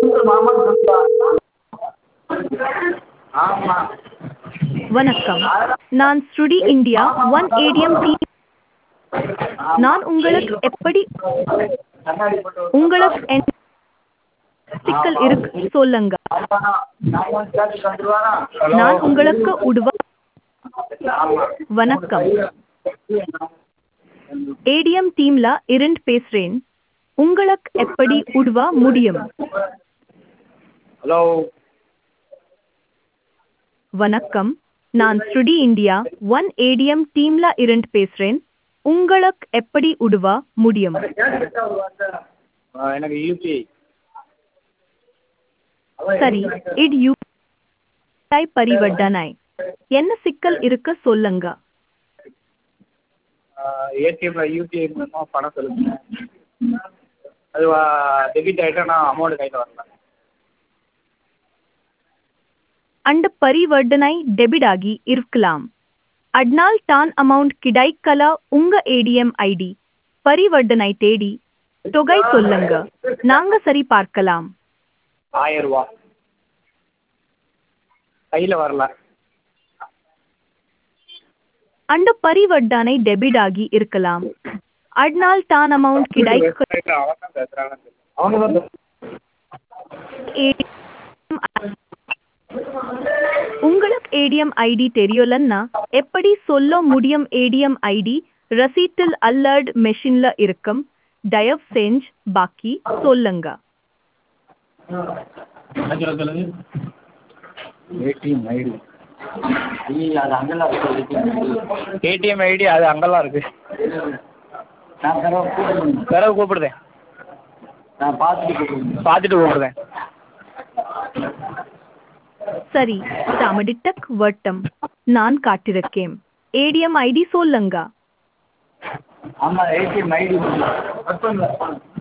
வணக்கம் நான் ஸ்ருடி இந்தியா ஒன் ஏடிஎம் டீம் நான் உங்களுக்கு எப்படி உங்களுக்கு என்ன சிக்கல் இருக்கு சொல்லுங்க நான் உங்களுக்கு உதவ வணக்கம் ஏடிஎம் டீம்ல இருந்து பேசுறேன் உங்களுக்கு எப்படி உதவ முடியும் ஹலோ வணக்கம் நான் ஸ்ருடி இந்தியா ஒன் ஏடிஎம் டீம்ல இருந்து பேசுறேன் உங்களுக்கு எப்படி உதவ முடியும் எனக்கு யூபிஐ சரி இது யூபிஐ பரிவர்த்தனை என்ன சிக்கல் இருக்க சொல்லுங்க ஏடிஎம்ல யூபிஐ மூலமாக பணம் செலுத்தினேன் அது டெபிட் ஆகிட்டு நான் அமௌண்ட் கையில் வரல அந்த பரிவர்த்தனை டெபிட் ஆகி இருக்கலாம் அட்னால் தான் அமௌண்ட் கிடைக்கல உங்க ஏடிஎம் ஐடி பரிவர்த்தனை தேடி தொகை சொல்லுங்க நாங்க சரி பார்க்கலாம் ஆயிரம் ரூபா கையில் வரல அந்த பரிவர்த்தனை டெபிட் ஆகி இருக்கலாம் அட்னால் தான் அமௌண்ட் கிடைக்க அவன் தான் பேசுகிறாங்க அவங்க தான் ATM உங்களுக்கு ஏடிஎம் ஐடி தெரியலன்னா எப்படி சொல்ல முடியும் ஏடிஎம் ஐடி ரசீட்டில் அல்லட் மெஷின்ல இருக்கும் தயவு செஞ்சு பாக்கி சொல்லுங்க ஏடிஎம் ஐடி அது அங்கெல்லாம் ஏடிஎம் ஐடி அது அங்கெல்லாம் இருக்கு பிறகு கூப்பிடுதேன் நான் பார்த்துட்டு கூப்பிடுறேன் பார்த்துட்டு கூப்பிடுறேன் சரி தாமடிட்டக் வட்டம் நான் காட்டிருக்கேன் ஏடிஎம் ஐடி சொல்லுங்க ஆமாம் ஏடிஎம் ஐடி